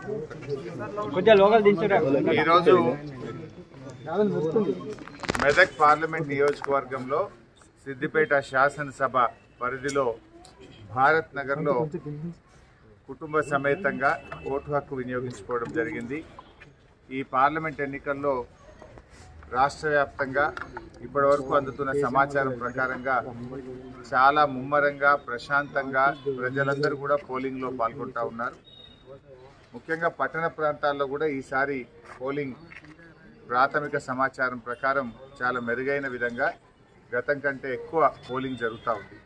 కొంచెం లోకల్ దించురా ఈరోజు మెదక్ పార్లమెంట్ నియోజకవర్గంలో సిద్దిపేట శాసనసభ పరిధిలో భారత్ నగర్లో కుటుంబ సమేతంగా ఓటు హక్కు వినియోగించుకోవడం జరిగింది ఈ పార్లమెంట్ ఎన్నికల్లో రాష్ట్ర వ్యాప్తంగా ఇప్పటివరకు అందుతున్న సమాచారం ప్రకారంగా చాలా ముమ్మరంగా ప్రశాంతంగా ప్రజలందరూ కూడా పోలింగ్లో పాల్గొంటా ఉన్నారు ముఖ్యంగా పట్టణ ప్రాంతాల్లో కూడా ఈసారి పోలింగ్ ప్రాథమిక సమాచారం ప్రకారం చాలా మెరుగైన విధంగా గతం కంటే ఎక్కువ పోలింగ్ జరుగుతూ ఉంది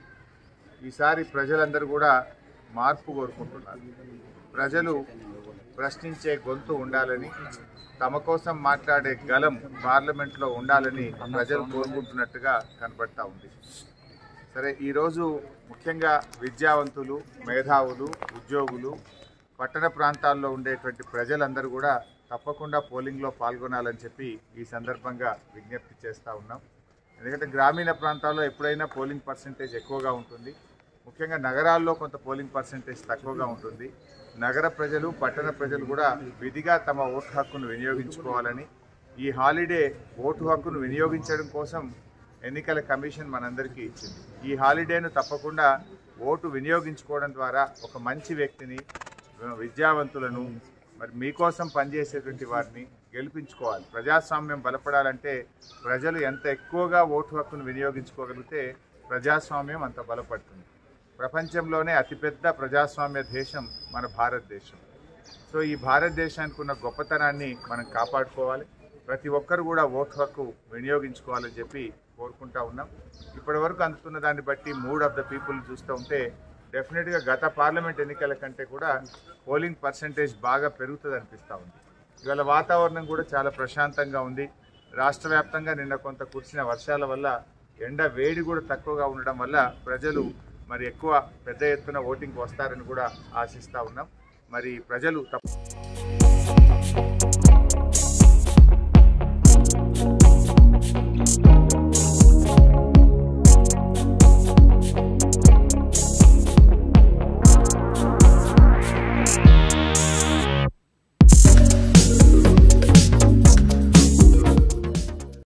ఈసారి ప్రజలందరూ కూడా మార్పు కోరుకుంటున్నారు ప్రజలు ప్రశ్నించే గొంతు ఉండాలని తమ కోసం మాట్లాడే గలం పార్లమెంట్లో ఉండాలని ప్రజలు కోరుకుంటున్నట్టుగా కనబడతా ఉంది సరే ఈరోజు ముఖ్యంగా విద్యావంతులు మేధావులు ఉద్యోగులు పట్టణ ప్రాంతాల్లో ఉండేటువంటి ప్రజలందరూ కూడా తప్పకుండా పోలింగ్లో పాల్గొనాలని చెప్పి ఈ సందర్భంగా విజ్ఞప్తి చేస్తూ ఉన్నాం ఎందుకంటే గ్రామీణ ప్రాంతాల్లో ఎప్పుడైనా పోలింగ్ పర్సంటేజ్ ఎక్కువగా ఉంటుంది ముఖ్యంగా నగరాల్లో కొంత పోలింగ్ పర్సంటేజ్ తక్కువగా ఉంటుంది నగర ప్రజలు పట్టణ ప్రజలు కూడా విధిగా తమ ఓటు హక్కును వినియోగించుకోవాలని ఈ హాలిడే ఓటు హక్కును వినియోగించడం కోసం ఎన్నికల కమిషన్ మనందరికీ ఇచ్చింది ఈ హాలిడేను తప్పకుండా ఓటు వినియోగించుకోవడం ద్వారా ఒక మంచి వ్యక్తిని విద్యావంతులను మరి మీకోసం పనిచేసేటువంటి వారిని గెలిపించుకోవాలి ప్రజాస్వామ్యం బలపడాలంటే ప్రజలు ఎంత ఎక్కువగా ఓటు హక్కును వినియోగించుకోగలిగితే ప్రజాస్వామ్యం అంత బలపడుతుంది ప్రపంచంలోనే అతిపెద్ద ప్రజాస్వామ్య దేశం మన భారతదేశం సో ఈ భారతదేశానికి ఉన్న గొప్పతనాన్ని మనం కాపాడుకోవాలి ప్రతి ఒక్కరు కూడా ఓటు హక్కు వినియోగించుకోవాలని చెప్పి కోరుకుంటా ఉన్నాం ఇప్పటి వరకు అందుతున్న దాన్ని బట్టి మూడ్ ఆఫ్ ద పీపుల్ చూస్తూ ఉంటే డెఫినెట్గా గత పార్లమెంట్ ఎన్నికల కంటే కూడా పోలింగ్ పర్సంటేజ్ బాగా పెరుగుతుంది అనిపిస్తూ ఉంది ఇవాళ వాతావరణం కూడా చాలా ప్రశాంతంగా ఉంది రాష్ట్ర వ్యాప్తంగా నిన్న కొంత కురిసిన వర్షాల వల్ల ఎండ వేడి కూడా తక్కువగా ఉండడం వల్ల ప్రజలు మరి ఎక్కువ పెద్ద ఎత్తున ఓటింగ్ వస్తారని కూడా ఆశిస్తూ ఉన్నాం మరి ప్రజలు తప్ప